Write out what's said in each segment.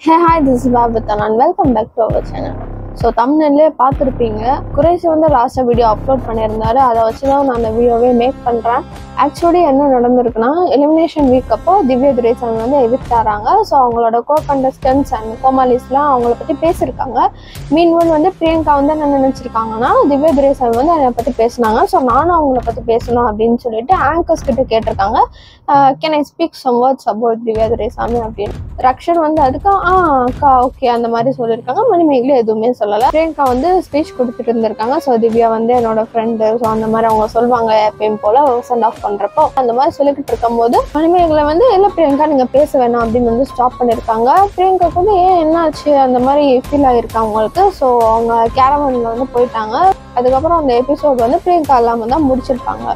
hey hi this is Pabathan and welcome back to our channel so தமிழ்லேயே பார்த்துருப்பீங்க குறைசி வந்து லாஸ்ட்டாக வீடியோ அப்லோட் பண்ணியிருந்தாரு அதை வச்சு தான் நான் அந்த வீடியோவே மேக் பண்ணுறேன் ஆக்சுவலி என்ன நடந்திருக்குன்னா எலிமினேஷன் வீக் அப்போ திவ்யா துரைசாமி வந்து எதிர்த்தாராங்க ஸோ அவங்களோட கோ கண்டஸ்டன்ஸ் அண்ட் கோமாலிஸ்லாம் அவங்கள பற்றி பேசியிருக்காங்க மீன்வல் வந்து பிரியங்கா வந்து என்ன நினச்சிருக்காங்கன்னா திவ்யா துரைசாமி வந்து என்னை பற்றி பேசினாங்க ஸோ நானும் அவங்கள பற்றி பேசணும் அப்படின்னு சொல்லிட்டு ஆங்கர்ஸ் கிட்ட கேட்டிருக்காங்க can I speak some words about Divya Duraisamy அப்படின்னு ரக்ஷன் வந்து அதுக்கு ஆ அக்கா ஓகே அந்த மாதிரி சொல்லியிருக்காங்க மணிமேகலை எதுவுமே சொல்லலை பிரியங்கா வந்து ஸ்பீச் கொடுத்துட்டு இருந்திருக்காங்க ஸோ திவ்யா வந்து என்னோட ஃப்ரெண்டு ஸோ அந்த மாதிரி அவங்க சொல்லுவாங்க எப்பயும் போல சென்ட் ஆஃப் பண்றப்போ அந்த மாதிரி சொல்லிக்கிட்டு இருக்கும்போது மணிமேகலை வந்து இல்லை பிரியங்கா நீங்க பேச வேணாம் அப்படின்னு வந்து ஸ்டாப் பண்ணியிருக்காங்க பிரியங்காக்கு வந்து ஏன் என்னாச்சு அந்த மாதிரி ஃபீல் ஆகிருக்கு அவங்களுக்கு ஸோ அவங்க கேரவன்ல வந்து போயிட்டாங்க அதுக்கப்புறம் அந்த எபிசோட் வந்து பிரியங்கா இல்லாம தான் முடிச்சிருப்பாங்க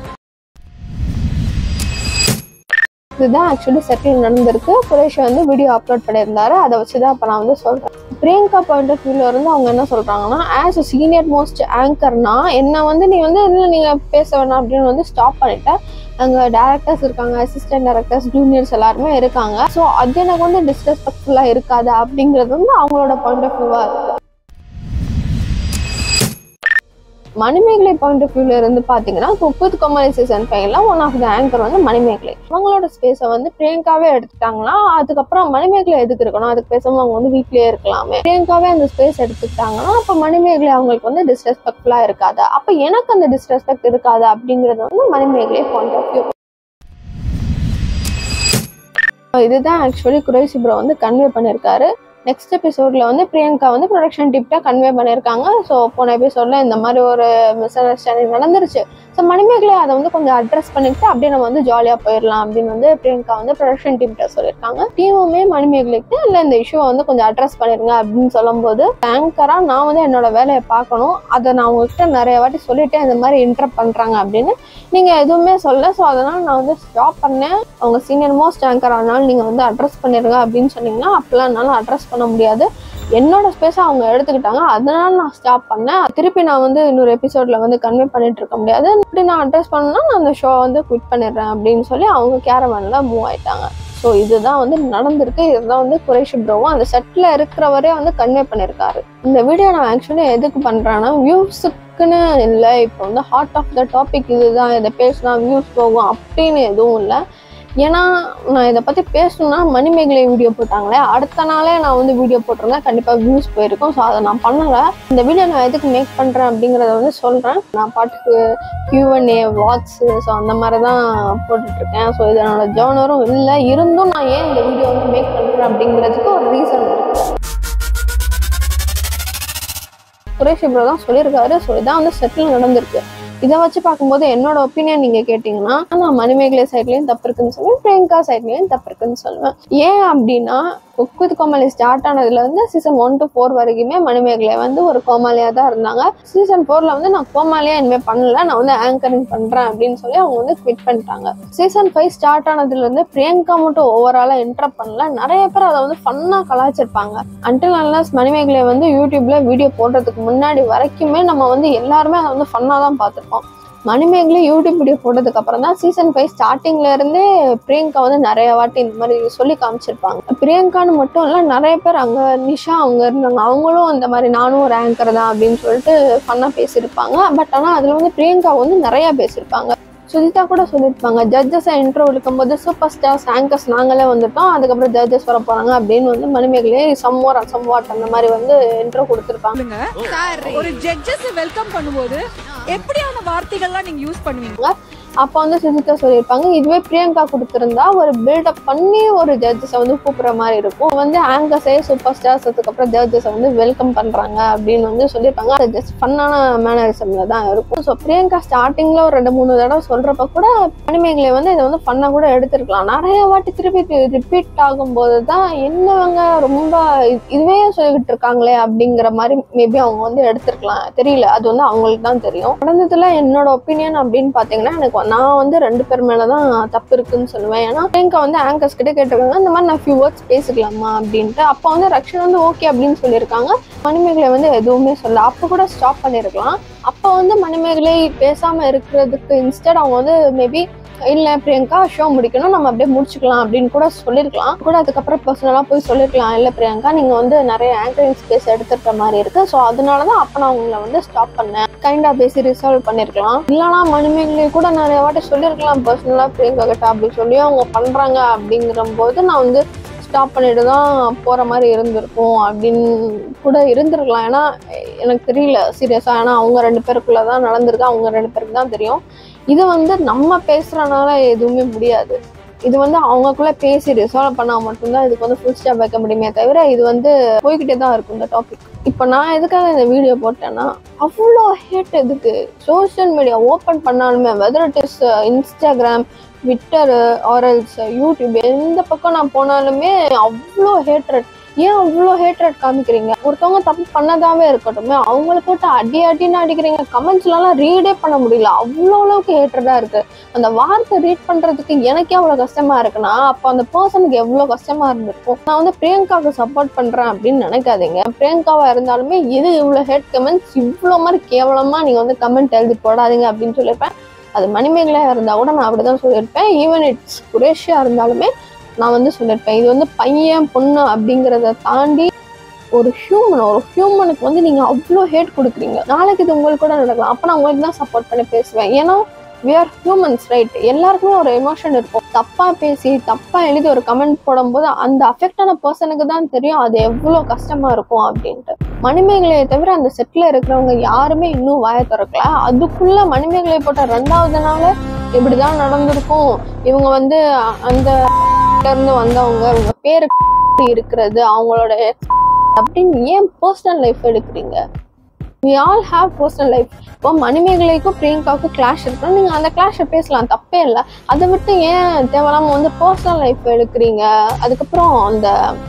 இதுதான் ஆக்சுவலி செட்டில் நடந்திருக்கு குரேஷ் வந்து வீடியோ அப்லோட் பண்ணியிருந்தாரு அதை வச்சு தான் இப்போ நான் வந்து சொல்கிறேன் பிரியங்கா பாயிண்ட் ஆஃப் வியூல இருந்து அவங்க என்ன சொல்றாங்கன்னா ஆஸ் அ சீனியர் மோஸ்ட் ஆங்கர்னா என்ன வந்து நீ வந்து இல்லை நீங்கள் பேச வேணாம் அப்படின்னு வந்து ஸ்டாப் பண்ணிட்ட அங்கே டேரக்டர்ஸ் இருக்காங்க அசிஸ்டன்ட் டேரக்டர்ஸ் ஜூனியர்ஸ் எல்லாருமே இருக்காங்க ஸோ அது எனக்கு வந்து டிஸ்ரெஸ்பெக்ட்ஃபுல்லாக இருக்காது அப்படிங்கிறது வந்து அவங்களோட பாயிண்ட் ஆஃப் வியூவாக இருக்கு மணிமேகலை பாயிண்ட் ஆஃப் வியூல இருந்து பாத்தீங்கன்னா குக்குத் குமாரி சீசன் ஃபைவ்ல ஒன் ஆஃப் த ஆங்கர் வந்து மணிமேகலை அவங்களோட ஸ்பேஸை வந்து பிரியங்காவே எடுத்துட்டாங்கன்னா அதுக்கப்புறம் மணிமேகலை எதுக்கு இருக்கணும் அதுக்கு பேசாம அவங்க வந்து வீட்லயே இருக்கலாமே பிரியங்காவே அந்த ஸ்பேஸ் எடுத்துக்கிட்டாங்கன்னா அப்ப மணிமேகலை அவங்களுக்கு வந்து டிஸ்ரெஸ்பெக்ட்ஃபுல்லா இருக்காது அப்ப எனக்கு அந்த டிஸ்ரெஸ்பெக்ட் இருக்காது அப்படிங்கிறது வந்து மணிமேகலை பாயிண்ட் ஆஃப் வியூ இதுதான் ஆக்சுவலி குறைசி ப்ரோ வந்து கன்வே பண்ணியிருக்காரு நெக்ஸ்ட் எபிசோட்ல வந்து பிரியங்கா வந்து ப்ரொடக்ஷன் டிப்டா கன்வே பண்ணியிருக்காங்க ஸோ போன எபிசோட்ல இந்த மாதிரி ஒரு மிஸ் அண்டர்ஸ்டாண்டிங் நடந்துருச்சு ஸோ மணிமேகலை அதை வந்து கொஞ்சம் அட்ரஸ் பண்ணிக்கிட்டு அப்படியே நம்ம வந்து ஜாலியாக போயிடலாம் அப்படின்னு வந்து பிரியங்கா வந்து ப்ரொடக்ஷன் டீம்கிட்ட சொல்லியிருக்காங்க டீமுமே மணிமேகலைக்கு இல்லை இந்த இஷ்யூவை வந்து கொஞ்சம் அட்ரஸ் பண்ணிருங்க அப்படின்னு சொல்லும்போது ஆங்கராக நான் வந்து என்னோட வேலையை பார்க்கணும் அதை நான் உங்ககிட்ட நிறைய வாட்டி சொல்லிட்டேன் இந்த மாதிரி இன்டரப்ட் பண்ணுறாங்க அப்படின்னு நீங்கள் எதுவுமே சொல்ல ஸோ அதனால் நான் வந்து ஸ்டாப் பண்ணேன் அவங்க சீனியர் மோஸ்ட் ஆங்கர் ஆனாலும் நீங்கள் வந்து அட்ரஸ் பண்ணிருங்க அப்படின்னு சொன்னீங்கன்னா அப்பெல்லாம் என்னால் அட்ரஸ் பண்ண முடியாது என்னோட ஸ்பேஸை அவங்க எடுத்துக்கிட்டாங்க அதனால நான் ஸ்டாப் பண்ணேன் திருப்பி நான் வந்து இன்னொரு எபிசோட்ல வந்து கன்வே பண்ணிட்டு இருக்க முடியாது இப்படி நான் அட்ரஸ் பண்ணா நான் அந்த ஷோ வந்து குவிட் பண்ணிடுறேன் அப்படின்னு சொல்லி அவங்க கேரவன்ல மூவ் ஆயிட்டாங்க ஸோ இதுதான் வந்து நடந்திருக்கு இதுதான் வந்து குறைஷி ப்ரோவும் அந்த செட்டில் இருக்கிறவரே வந்து கன்வே பண்ணியிருக்காரு இந்த வீடியோ நான் ஆக்சுவலி எதுக்கு பண்ணுறேன்னா வியூஸுக்குன்னு இல்லை இப்போ வந்து ஹார்ட் ஆஃப் த டாபிக் இதுதான் இதை பேசினா வியூஸ் போகும் அப்படின்னு எதுவும் இல்லை ஏன்னா நான் இதை பற்றி பேசணும்னா மணிமேகலை வீடியோ போட்டாங்களே அடுத்த நாளே நான் வந்து வீடியோ போட்டிருந்தேன் கண்டிப்பாக வியூஸ் போயிருக்கும் ஸோ அதை நான் பண்ணலை இந்த வீடியோ நான் எதுக்கு மேக் பண்ணுறேன் அப்படிங்கிறத வந்து சொல்கிறேன் நான் பாட்டுக்கு கியூஎன்ஏ வாட்ஸு ஸோ அந்த மாதிரி தான் போட்டுட்ருக்கேன் ஸோ இது என்னோட ஜோனரும் இல்லை இருந்தும் நான் ஏன் இந்த வீடியோ வந்து மேக் பண்ணுறேன் அப்படிங்கிறதுக்கு ஒரு ரீசன் இருக்கு சுரேஷ் ப்ரோ தான் சொல்லியிருக்காரு ஸோ இதான் வந்து செட்டில் நடந்திருக்கு இதை வச்சு பார்க்கும்போது என்னோட ஒப்பீனியன் நீங்க கேட்டீங்கன்னா நான் மணிமேகலை சைட்லயும் தப்பு இருக்குன்னு சொல்லுவேன் பிரியங்கா சைட்லயும் தப்பு இருக்குன்னு சொல்லுவேன் ஏன் அப்படின்னா குக் வித் கோமாளி ஸ்டார்ட் ஆனதுல இருந்து சீசன் ஒன் டு ஃபோர் வரைக்குமே மணிமேகலை வந்து ஒரு கோமாளியா தான் இருந்தாங்க சீசன் ஃபோர்ல வந்து நான் கோமாளியா இனிமேல் பண்ணல நான் வந்து ஆங்கரிங் பண்றேன் அப்படின்னு சொல்லி அவங்க வந்து குவிட் பண்ணிட்டாங்க சீசன் ஃபைவ் ஸ்டார்ட் ஆனதுல இருந்து பிரியங்கா மட்டும் ஓவராலா என்டர் பண்ணல நிறைய பேர் அதை வந்து ஃபன்னா கலாச்சிருப்பாங்க அன்டில் அன்லஸ் மணிமேகலை வந்து யூடியூப்ல வீடியோ போடுறதுக்கு முன்னாடி வரைக்குமே நம்ம வந்து எல்லாருமே அதை வந்து ஃபன்னா தான் பார்த்துருப்போம் மணிமேகலை யூடியூப் வீடியோ போட்டதுக்கு அப்புறம் தான் சீசன் ஃபைவ் ஸ்டார்டிங்ல இருந்தே பிரியங்கா வந்து நிறைய வாட்டி இந்த மாதிரி சொல்லி காமிச்சிருப்பாங்க பிரியங்கான்னு மட்டும் இல்லை நிறைய பேர் அங்க நிஷா அவங்க இருந்தாங்க அவங்களும் இந்த மாதிரி நானும் ஒரு ஆங்கர் தான் அப்படின்னு சொல்லிட்டு ஃபன்னா பேசியிருப்பாங்க பட் ஆனால் அதுல வந்து பிரியங்கா வந்து நிறைய பேசியிருப்பாங்க சுஜிதா கூட சொல்லியிருப்பாங்க ஜட்ஜஸை இன்ட்ரோ போது சூப்பர் ஸ்டார்ஸ் ஆங்கர்ஸ் நாங்களே வந்துட்டோம் அதுக்கப்புறம் ஜட்ஜஸ் வர போறாங்க அப்படின்னு வந்து மணிமேகலையே சம்வார் சம்வாட் அந்த மாதிரி வந்து இன்ட்ரோ கொடுத்துருப்பாங்க சொல்லுங்க ஒரு ஜட்ஜஸ் வெல்கம் பண்ணும்போது எப்படியான வார்த்தைகள்லாம் நீங்க யூஸ் பண்ணுவீங்க அப்போ வந்து சுஜிதா சொல்லியிருப்பாங்க இதுவே பிரியங்கா கொடுத்துருந்தா ஒரு பில்டப் பண்ணி ஒரு ஜட்ஜஸை வந்து கூப்பிடுற மாதிரி இருக்கும் வந்து ஆங்கர்ஸே சூப்பர் ஸ்டார்ஸ் அதுக்கப்புறம் ஜட்ஜஸை வந்து வெல்கம் பண்றாங்க அப்படின்னு வந்து சொல்லியிருப்பாங்க அது ஜஸ்ட் ஃபன்னான மேனரிசம்ல தான் இருக்கும் ஸோ பிரியங்கா ஸ்டார்டிங்ல ஒரு ரெண்டு மூணு தடவை சொல்றப்ப கூட மணிமேகலை வந்து இதை வந்து ஃபன்னா கூட எடுத்திருக்கலாம் நிறைய வாட்டி திருப்பி ரிப்பீட் ஆகும்போது தான் என்னவங்க ரொம்ப இது- இதுவே சொல்லிக்கிட்டு இருக்காங்களே அப்படிங்கிற மாதிரி மேபி அவங்க வந்து எடுத்திருக்கலாம் தெரியல அது வந்து அவங்களுக்கு தான் தெரியும் நடந்ததுல என்னோட ஒப்பீனியன் அப்படின்னு பாத்தீங்கன்னா எனக்கு நான் வந்து ரெண்டு பேர் மேலதான் தப்பு இருக்குன்னு சொல்லுவேன் ஏன்னா பிரியங்கா வந்து ஆங்கர்ஸ் கிட்ட கேட்டிருக்காங்க இந்த மாதிரி நான் ஃபியூ வேர்ட்ஸ் பேசிக்கலாமா அப்படின்ட்டு அப்போ வந்து ரக்ஷன் வந்து ஓகே அப்படின்னு சொல்லியிருக்காங்க மணிமேகலை வந்து எதுவுமே சொல்ல அப்போ கூட ஸ்டாப் பண்ணியிருக்கலாம் அப்போ வந்து மணிமேகலை பேசாம இருக்கிறதுக்கு இன்ஸ்டட் அவங்க வந்து மேபி இல்ல பிரியங்கா ஷோ முடிக்கணும் நம்ம அப்படியே முடிச்சுக்கலாம் அப்படின்னு கூட சொல்லிருக்கலாம் கூட அதுக்கப்புறம் பர்சனலா போய் சொல்லிருக்கலாம் இல்ல பிரியங்கா நீங்க வந்து நிறைய ஆங்கரிங் ஸ்பேஸ் எடுத்துக்கிற மாதிரி இருக்கு ஸோ அதனாலதான் அப்ப நான் உங்களை வந்து ஸ்டாப் பண்ணேன் கைண்டா பேசி ரிசால்வ் பண்ணிருக்கலாம் இல்லைனா மணிமேகலை கூட நிறைய வாட்டி சொல்லியிருக்கலாம் பர்சனலா பிரியங்கா கிட்ட அப்படி சொல்லி அவங்க பண்றாங்க அப்படிங்கிற போது நான் வந்து ஸ்டாப் பண்ணிட்டு தான் போற மாதிரி இருந்திருக்கும் அப்படின்னு கூட இருந்திருக்கலாம் ஏன்னா எனக்கு தெரியல சீரியஸா ஏன்னா அவங்க ரெண்டு பேருக்குள்ள தான் நடந்திருக்கு அவங்க ரெண்டு பேருக்கு தான் தெரியும் இது வந்து நம்ம பேசுறதுனால எதுவுமே முடியாது இது வந்து அவங்கக்குள்ள பேசி ரிசால்வ் பண்ணா மட்டும்தான் இதுக்கு வந்து ஃபுல் ஸ்டாப் வைக்க முடியுமே தவிர இது வந்து போய்கிட்டே தான் இருக்கும் இந்த டாபிக் இப்போ நான் எதுக்காக இந்த வீடியோ போட்டேன்னா அவ்வளோ ஹேட் எதுக்கு சோஷியல் மீடியா ஓப்பன் பண்ணாலுமே whether it is Instagram Twitter ஆரல்ஸ் யூடியூப் எந்த பக்கம் நான் போனாலுமே அவ்வளோ ஹேட்ரட் ஏன் அவ்வளோ ஹேட்ரட் காமிக்கிறீங்க ஒருத்தவங்க தப்பு பண்ணதாவே இருக்கட்டுமே அவங்கள போட்டு அடி அடின்னு அடிக்கிறீங்க கமெண்ட்ஸ்லாம் ரீடே பண்ண முடியல அவ்வளோ அளவுக்கு ஹேட்ரடா இருக்கு அந்த வார்த்தை ரீட் பண்றதுக்கு எனக்கே அவ்வளோ கஷ்டமா இருக்குன்னா அப்போ அந்த பர்சனுக்கு எவ்வளோ கஷ்டமா இருந்திருக்கும் நான் வந்து பிரியங்காவுக்கு சப்போர்ட் பண்றேன் அப்படின்னு நினைக்காதீங்க பிரியங்காவா இருந்தாலுமே இது இவ்வளோ ஹேட் கமெண்ட்ஸ் இவ்வளோ மாதிரி கேவலமா நீங்க வந்து கமெண்ட் எழுதி போடாதீங்க அப்படின்னு சொல்லியிருப்பேன் அது மணிமேகலையா இருந்தா கூட நான் அப்படிதான் சொல்லியிருப்பேன் ஈவன் இட்ஸ் குரேஷியா இருந்தாலுமே நான் வந்து சொல்லியிருப்பேன் இது வந்து பையன் பொண்ணு அப்படிங்கிறத தாண்டி ஒரு ஹியூமன் ஒரு ஹியூமனுக்கு வந்து நீங்க அவ்வளோ ஹேட் கொடுக்குறீங்க நாளைக்கு இது உங்களுக்கு கூட நடக்கலாம் அப்ப நான் உங்களுக்கு தான் சப்போர்ட் பண்ணி பேசுவேன் ஏன்னா we are ஹியூமன்ஸ் ரைட் எல்லாருக்குமே ஒரு எமோஷன் இருக்கும் தப்பா பேசி தப்பா எழுதி ஒரு கமெண்ட் போடும்போது அந்த அஃபெக்டான பர்சனுக்கு தான் தெரியும் அது எவ்வளோ கஷ்டமா இருக்கும் அப்படின்ட்டு மணிமேகலையை தவிர அந்த செட்ல இருக்கிறவங்க யாருமே இன்னும் வாய திறக்கல அதுக்குள்ள மணிமேகலையை போட்ட ரெண்டாவது நாள் இப்படிதான் நடந்திருக்கும் இவங்க வந்து அந்த இருந்து வந்தவங்க இவங்க பேரு இருக்கிறது அவங்களோட அப்படின்னு ஏன் பர்சனல் லைஃப் எடுக்கிறீங்க we all have personal life இப்போ மணிமேகலைக்கும் பிரியங்காவுக்கும் கிளாஷ் இருக்குன்னா நீங்கள் அந்த கிளாஷை பேசலாம் தப்பே இல்லை அதை விட்டு ஏன் தேவையில்லாம வந்து பர்சனல் லைஃப் எடுக்கிறீங்க அதுக்கப்புறம் அந்த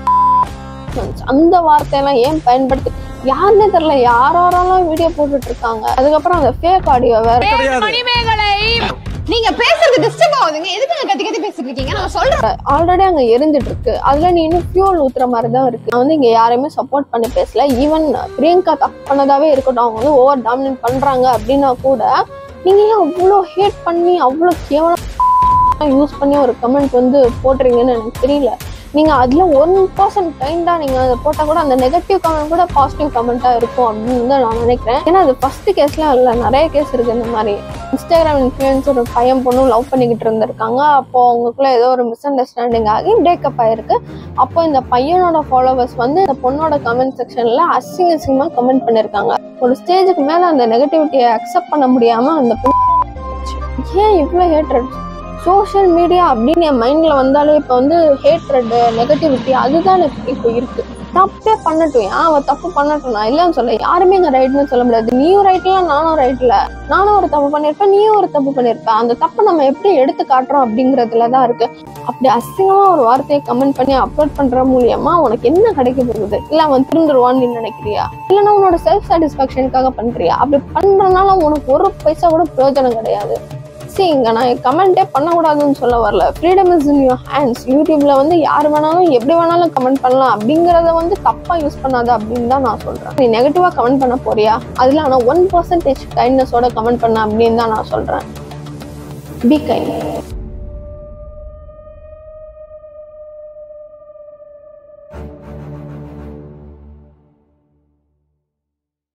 அந்த வார்த்தையெல்லாம் ஏன் பயன்படுத்தி யாருன்னே தெரியல யாரெல்லாம் வீடியோ போட்டுட்டு இருக்காங்க அதுக்கப்புறம் அந்த ஃபேக் ஆடியோ வேற மணிமேகலை நீங்க பேசுறது டிஸ்டர்ப் ஆகுதுங்க எதுக்கு கத்தி கத்தி பேசிட்டு இருக்கீங்க நான் சொல்றேன் ஆல்ரெடி அங்க எரிஞ்சிட்டு இருக்கு அதுல நீ இன்னும் ஃபியூல் ஊத்துற மாதிரி தான் இருக்கு நான் வந்து இங்க யாரையுமே சப்போர்ட் பண்ணி பேசல ஈவன் பிரியங்கா தப்பு பண்ணதாவே இருக்கட்டும் அவங்க வந்து ஓவர் டாமினேட் பண்றாங்க அப்படின்னா கூட நீங்க ஏன் அவ்வளோ ஹேட் பண்ணி அவ்வளோ கேவலம் யூஸ் பண்ணி ஒரு கமெண்ட் வந்து போடுறீங்கன்னு எனக்கு தெரியல நீங்க அதுல ஒன் பர்சன்ட் கைண்டா நீங்க அதை போட்டா கூட அந்த நெகட்டிவ் கமெண்ட் கூட பாசிட்டிவ் கமெண்டா இருக்கும் அப்படின்னு தான் நான் நினைக்கிறேன் ஏன்னா அது ஃபர்ஸ்ட் கேஸ்லாம் இல்ல நிறைய கேஸ் இருக்கு இந்த மாதிரி இன்ஸ்டாகிராம் இன்ஃபுளுன்ஸ் ஒரு பையன் பொண்ணும் லவ் பண்ணிக்கிட்டு இருந்திருக்காங்க அப்போ அவங்களுக்குள்ள ஏதோ ஒரு மிஸ் அண்டர்ஸ்டாண்டிங் ஆகி பிரேக்கப் ஆயிருக்கு அப்போ இந்த பையனோட ஃபாலோவர்ஸ் வந்து இந்த பொண்ணோட கமெண்ட் செக்ஷன்ல அசிங்க அசிங்கமா கமெண்ட் பண்ணிருக்காங்க ஒரு ஸ்டேஜுக்கு மேல அந்த நெகட்டிவிட்டியை அக்செப்ட் பண்ண முடியாம அந்த பொண்ணு ஏன் இவ்வளோ ஹேட்ரட் சோஷியல் மீடியா அப்படின்னு என் மைண்ட்ல வந்தாலே இப்போ வந்து ஹேட்ரட் நெகட்டிவிட்டி அதுதான் இப்போ இருக்கு தப்பே பண்ணட்டும் ஏன் அவ தப்பு பண்ணட்டும் நான் இல்லைன்னு சொல்ல யாருமே இங்க ரைட்னு சொல்ல முடியாது நீயும் ரைட்ல நானும் ரைட்ல நானும் ஒரு தப்பு பண்ணிருப்பேன் நீயும் ஒரு தப்பு பண்ணிருப்ப அந்த தப்பை நம்ம எப்படி எடுத்து காட்டுறோம் அப்படிங்கறதுல தான் இருக்கு அப்படி அசிங்கமா ஒரு வார்த்தையை கமெண்ட் பண்ணி அப்லோட் பண்ற மூலியமா உனக்கு என்ன கிடைக்க போகுது இல்ல அவன் திருந்துருவான்னு நீ நினைக்கிறியா இல்லைன்னா உன்னோட செல்ஃப் சாட்டிஸ்பாக்சனுக்காக பண்றியா அப்படி பண்றதுனால உனக்கு ஒரு பைசா கூட பிரயோஜனம் கிடையாது see இங்க நான் கமெண்டே பண்ணக்கூடாதுன்னு சொல்ல வரல freedom is in your hands யூடியூப்ல வந்து யார் வேணாலும் எப்படி வேணாலும் கமெண்ட் பண்ணலாம் அப்படிங்கறத வந்து தப்பா யூஸ் பண்ணாத அப்படின்னு தான் நான் சொல்றேன் நீ நெகட்டிவா கமெண்ட் பண்ண போறியா அதுல ஆனா ஒன் பர்சன்டேஜ் கைண்ட்னஸோட கமெண்ட் பண்ண அப்படின்னு தான் நான் சொல்றேன் பி கைண்ட்